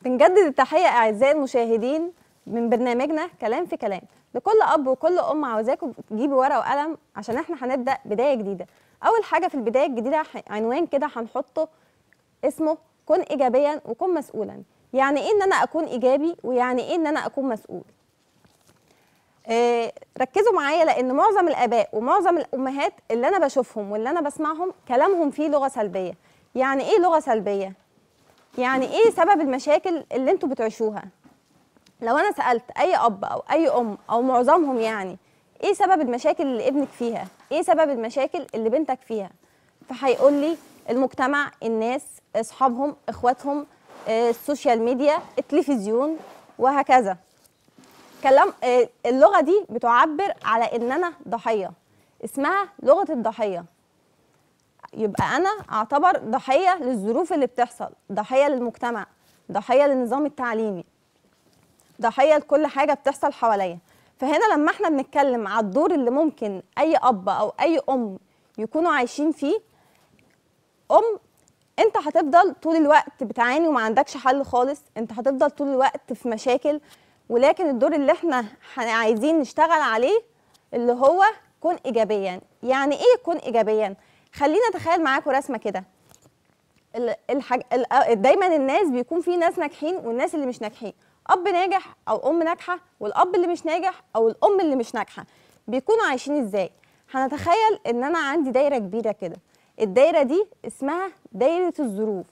بنجدد التحية أعزائي المشاهدين من برنامجنا كلام في كلام لكل أب وكل أم عاوزاكم تجيبوا ورقة وقلم عشان احنا هنبدأ بداية جديدة أول حاجة في البداية الجديدة ح- عنوان كده هنحطه اسمه كن إيجابيا وكن مسؤولا يعني إيه إن أنا أكون إيجابي ويعني إيه إن أنا أكون مسؤول آه، ركزوا معايا لان معظم الاباء ومعظم الامهات اللي انا بشوفهم واللي انا بسمعهم كلامهم فيه لغه سلبيه يعني ايه لغه سلبيه يعني ايه سبب المشاكل اللي انتوا بتعيشوها لو انا سالت اي اب او اي ام او معظمهم يعني ايه سبب المشاكل اللي ابنك فيها ايه سبب المشاكل اللي بنتك فيها فهيقول لي المجتمع الناس اصحابهم اخواتهم آه، السوشيال ميديا التلفزيون وهكذا كلام آه، اللغه دي بتعبر على ان انا ضحيه اسمها لغه الضحيه يبقى انا اعتبر ضحيه للظروف اللي بتحصل ضحيه للمجتمع ضحيه للنظام التعليمي ضحيه لكل حاجه بتحصل حواليا فهنا لما احنا بنتكلم على الدور اللي ممكن اي اب او اي ام يكونوا عايشين فيه ام انت هتفضل طول الوقت بتعاني وما عندكش حل خالص انت هتفضل طول الوقت في مشاكل ولكن الدور اللي احنا ح- عايزين نشتغل عليه اللي هو كن ايجابيا يعني ايه كن ايجابيا خلينا اتخيل معاكم رسمه كده ال- الحاج... ال- دايما الناس بيكون في ناس ناجحين والناس اللي مش ناجحين اب ناجح او ام ناجحه والاب اللي مش ناجح او الام اللي مش ناجحه بيكونوا عايشين ازاي هنتخيل ان انا عندي دايره كبيره كده الدايره دي اسمها دايره الظروف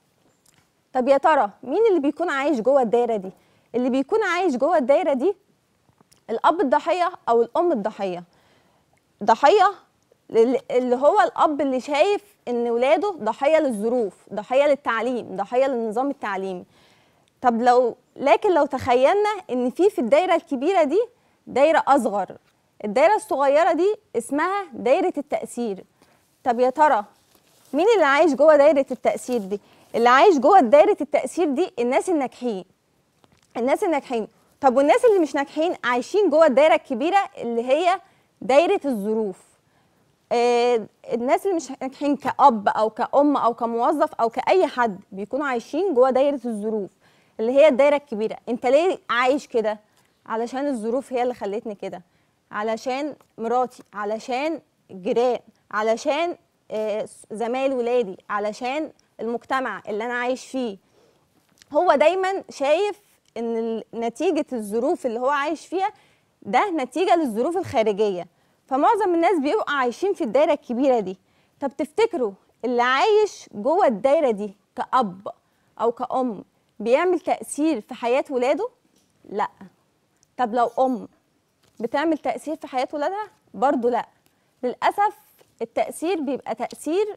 طب يا ترى مين اللي بيكون عايش جوه الدايره دي اللي بيكون عايش جوه الدايره دي الاب الضحيه او الام الضحيه ضحيه لل- اللي هو الاب اللي شايف ان ولاده ضحيه للظروف ضحيه للتعليم ضحيه للنظام التعليمي طب لو لكن لو تخيلنا ان في في الدايره الكبيره دي دايره اصغر الدايره الصغيره دي اسمها دايره التاثير طب يا ترى مين اللي عايش جوه دايره التاثير دي اللي عايش جوه دايره التاثير دي الناس الناجحين الناس الناجحين طب والناس اللي مش ناجحين عايشين جوه الدايره الكبيره اللي هي دايره الظروف آه، الناس اللي مش ناجحين كأب أو كأم أو كموظف أو كأي حد بيكونوا عايشين جوه دايرة الظروف اللي هي الدايرة الكبيرة أنت ليه عايش كده؟ علشان الظروف هي اللي خلتني كده علشان مراتي علشان الجيران علشان آه، زمايل ولادي علشان المجتمع اللي أنا عايش فيه هو دايما شايف ان ال- نتيجه الظروف اللي هو عايش فيها ده نتيجه للظروف الخارجيه فمعظم الناس بيبقوا عايشين في الدايره الكبيره دي طب تفتكروا اللي عايش جوه الدايره دي كأب او كأم بيعمل تأثير في حياه ولاده لا طب لو ام بتعمل تأثير في حياه ولادها برضو لا للاسف التأثير بيبقى تأثير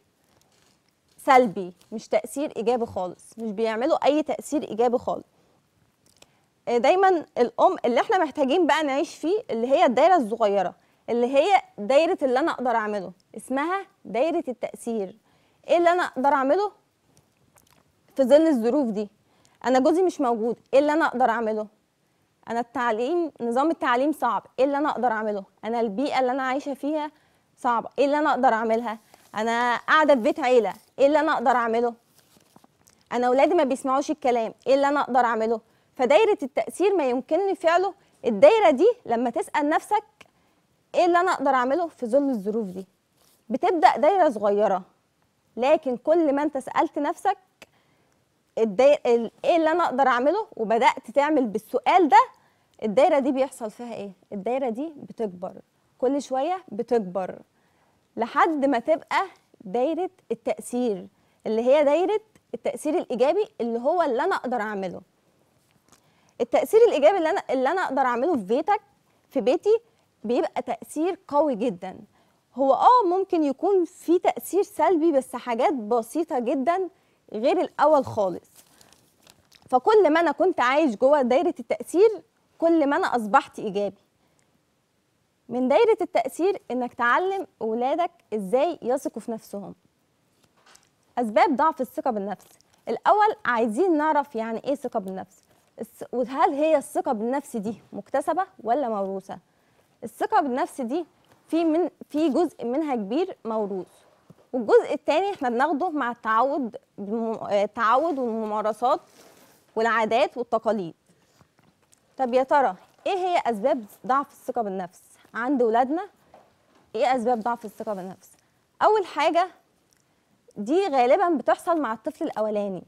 سلبي مش تأثير إيجابي خالص مش بيعملوا أي تأثير إيجابي خالص آه، دايما الأم اللي احنا محتاجين بقى نعيش فيه اللي هي الدايرة الصغيرة اللي هي دايرة اللي أنا أقدر أعمله اسمها دايرة التأثير إيه اللي أنا أقدر أعمله في ظل الظروف دي أنا جوزي مش موجود إيه اللي أنا أقدر أعمله أنا التعليم نظام التعليم صعب إيه اللي أنا أقدر أعمله أنا البيئة اللي أنا عايشة فيها صعبة إيه اللي أنا أقدر أعملها انا قاعده في بيت عيله ايه اللي انا اقدر اعمله انا اولادي ما بيسمعوش الكلام ايه اللي انا اقدر اعمله فدايره التاثير ما يمكنني فعله الدايره دي لما تسال نفسك ايه اللي انا اقدر اعمله في ظل الظروف دي بتبدا دايره صغيره لكن كل ما انت سالت نفسك الداي... ال- ايه اللي انا اقدر اعمله وبدات تعمل بالسؤال ده الدايره دي بيحصل فيها ايه الدايره دي بتكبر كل شويه بتكبر لحد ما تبقى دايره التاثير اللي هي دايره التاثير الايجابي اللي هو اللي انا اقدر اعمله التاثير الايجابي اللي انا اللي انا اقدر اعمله في بيتك في بيتي بيبقى تاثير قوي جدا هو اه ممكن يكون في تاثير سلبي بس حاجات بسيطه جدا غير الاول خالص فكل ما انا كنت عايش جوه دايره التاثير كل ما انا اصبحت ايجابي من دايره التاثير انك تعلم اولادك ازاي يثقوا في نفسهم اسباب ضعف الثقه بالنفس الاول عايزين نعرف يعني ايه ثقه بالنفس الس- وهل هي الثقه بالنفس دي مكتسبه ولا موروثه الثقه بالنفس دي في من في جزء منها كبير موروث والجزء الثاني احنا بناخده مع التعود بالم- آه، التعود والممارسات والعادات والتقاليد طب يا ترى ايه هي اسباب ضعف الثقه بالنفس عند ولادنا ايه اسباب ضعف الثقه بالنفس اول حاجه دي غالبا بتحصل مع الطفل الاولاني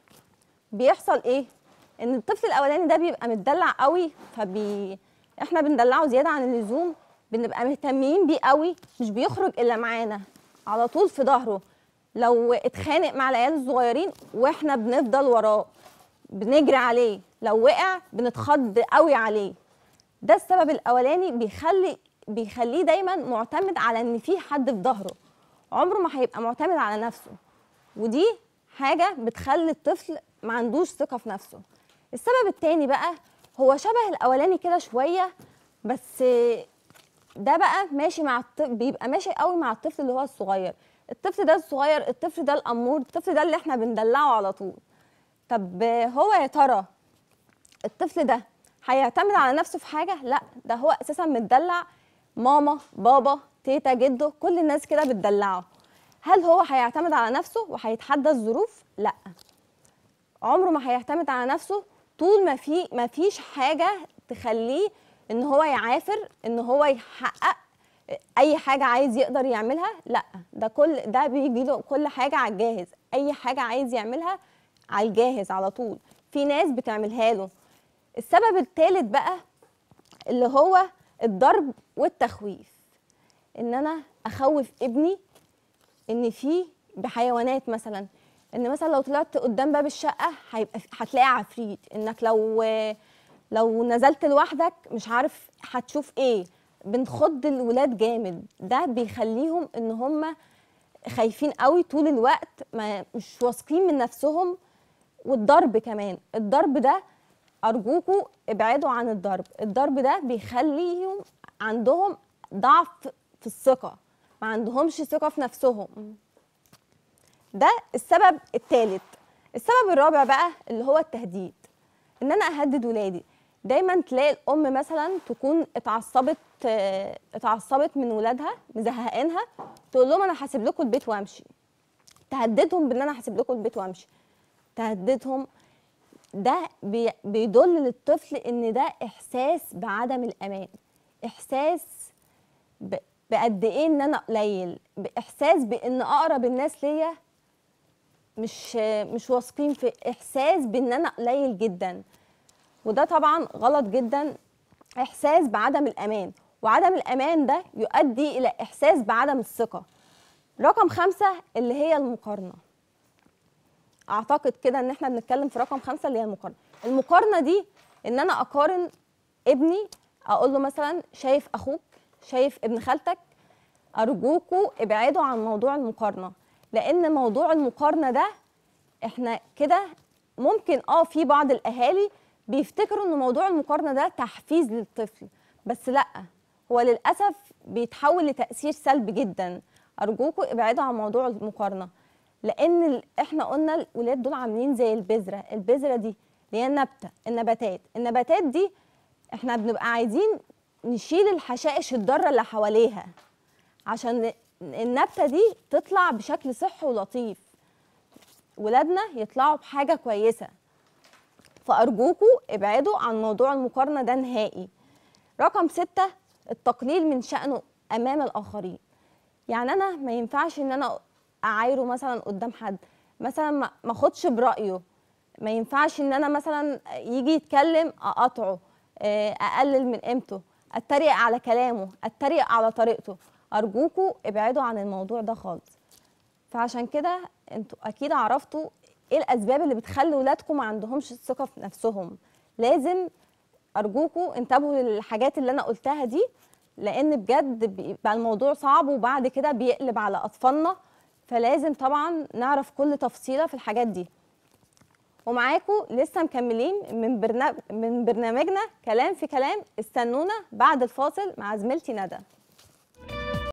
بيحصل ايه ان الطفل الاولاني ده بيبقى متدلع قوي فبي احنا بندلعه زياده عن اللزوم بنبقى مهتمين بيه قوي مش بيخرج الا معانا على طول في ظهره لو اتخانق مع العيال الصغيرين واحنا بنفضل وراه بنجري عليه لو وقع بنتخض قوي عليه ده السبب الاولاني بيخلي بيخليه دايما معتمد على ان في حد في ظهره عمره ما هيبقى معتمد على نفسه ودي حاجه بتخلي الطفل ما عندوش ثقه في نفسه السبب التاني بقى هو شبه الاولاني كده شويه بس ده بقى ماشي مع الطفل بيبقى ماشي قوي مع الطفل اللي هو الصغير الطفل ده الصغير الطفل ده الامور الطفل ده اللي احنا بندلعه على طول طب هو يا ترى الطفل ده هيعتمد على نفسه في حاجه لا ده هو اساسا متدلع ماما بابا تيتا جده كل الناس كده بتدلعه هل هو هيعتمد على نفسه وهيتحدى الظروف لا عمره ما هيعتمد على نفسه طول ما في ما فيش حاجه تخليه ان هو يعافر ان هو يحقق اي حاجه عايز يقدر يعملها لا ده كل ده بيجي له كل حاجه على الجاهز اي حاجه عايز يعملها على الجاهز على طول في ناس بتعملها له السبب الثالث بقى اللي هو الضرب والتخويف ان انا اخوف ابني ان في بحيوانات مثلا ان مثلا لو طلعت قدام باب الشقه هيبقى هتلاقي عفريت انك لو لو نزلت لوحدك مش عارف هتشوف ايه بنخض الولاد جامد ده بيخليهم ان هم خايفين قوي طول الوقت ما مش واثقين من نفسهم والضرب كمان الضرب ده ارجوكوا ابعدوا عن الضرب الضرب ده بيخليهم عندهم ضعف في الثقه ما عندهمش ثقه في نفسهم ده السبب الثالث السبب الرابع بقى اللي هو التهديد ان انا اهدد ولادي دايما تلاقي الام مثلا تكون اتعصبت اتعصبت من ولادها مزهقينها تقول لهم انا هسيب لكم البيت وامشي تهددهم بان انا هسيب لكم البيت وامشي تهددهم ده بيدل للطفل ان ده احساس بعدم الامان احساس بقد ايه ان انا قليل باحساس بان اقرب الناس ليا مش مش واثقين في احساس بان انا قليل جدا وده طبعا غلط جدا احساس بعدم الامان وعدم الامان ده يؤدي الى احساس بعدم الثقه رقم خمسة اللي هي المقارنه اعتقد كده ان احنا بنتكلم في رقم خمسة اللي هي المقارنه المقارنه دي ان انا اقارن ابني اقول له مثلا شايف اخوك شايف ابن خالتك ارجوكوا ابعدوا عن موضوع المقارنه لان موضوع المقارنه ده احنا كده ممكن اه في بعض الاهالي بيفتكروا ان موضوع المقارنه ده تحفيز للطفل بس لا هو للاسف بيتحول لتاثير سلبي جدا ارجوكوا ابعدوا عن موضوع المقارنه لان احنا قلنا الولاد دول عاملين زي البذره البذره دي اللي هي النبته النباتات النباتات دي احنا بنبقى عايزين نشيل الحشائش الضاره اللي حواليها عشان النبته دي تطلع بشكل صحي ولطيف ولادنا يطلعوا بحاجه كويسه فارجوكوا ابعدوا عن موضوع المقارنه ده نهائي رقم ستة التقليل من شأنه امام الاخرين يعني انا ما ينفعش ان انا اعايره مثلا قدام حد مثلا ما اخدش برايه ما ينفعش ان انا مثلا يجي يتكلم اقاطعه اقلل من قيمته اتريق على كلامه اتريق على طريقته ارجوكوا ابعدوا عن الموضوع ده خالص فعشان كده انتوا اكيد عرفتوا ايه الاسباب اللي بتخلي ولادكم ما عندهمش ثقه في نفسهم لازم ارجوكوا انتبهوا للحاجات اللي انا قلتها دي لان بجد بيبقى الموضوع صعب وبعد كده بيقلب على اطفالنا فلازم طبعا نعرف كل تفصيله في الحاجات دي ومعاكم لسه مكملين من برنامج من برنامجنا كلام في كلام استنونا بعد الفاصل مع زميلتي ندى